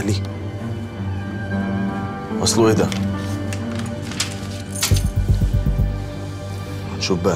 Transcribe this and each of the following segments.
اهلي اصله ايه ده نشوف بقى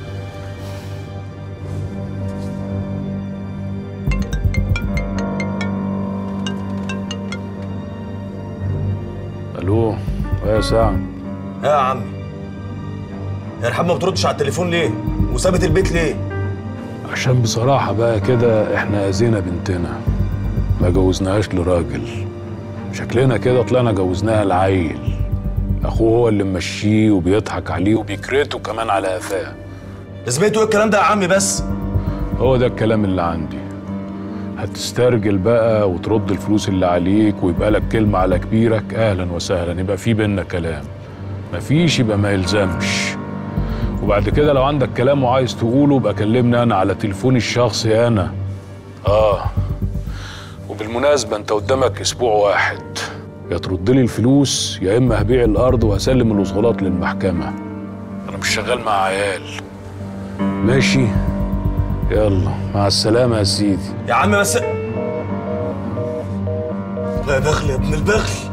الو يا سعد ايه يا عمي يا رحاب ما بتردش على التليفون ليه وسابت البيت ليه عشان بصراحة بقى كده احنا اذينا بنتنا ما جوزناهاش لراجل شكلنا كده طلعنا جوزناها لعيل اخوه هو اللي ممشيه وبيضحك عليه وبيكرته كمان على قفاه لازمته ايه الكلام ده يا عمي بس هو ده الكلام اللي عندي هتسترجل بقى وترد الفلوس اللي عليك ويبقى لك كلمة على كبيرك أهلا وسهلا يبقى في بينا كلام مفيش يبقى ما يلزمش وبعد كده لو عندك كلام وعايز تقوله يبقى كلمني أنا على تليفوني الشخصي أنا آه وبالمناسبة أنت قدامك أسبوع واحد يا ترد لي الفلوس يا إما هبيع الأرض وهسلم الوصولات للمحكمة أنا مش شغال مع عيال ماشي يلا مع السلامة يا سيدي يا عم بس لا يا بخل يا ابن البخل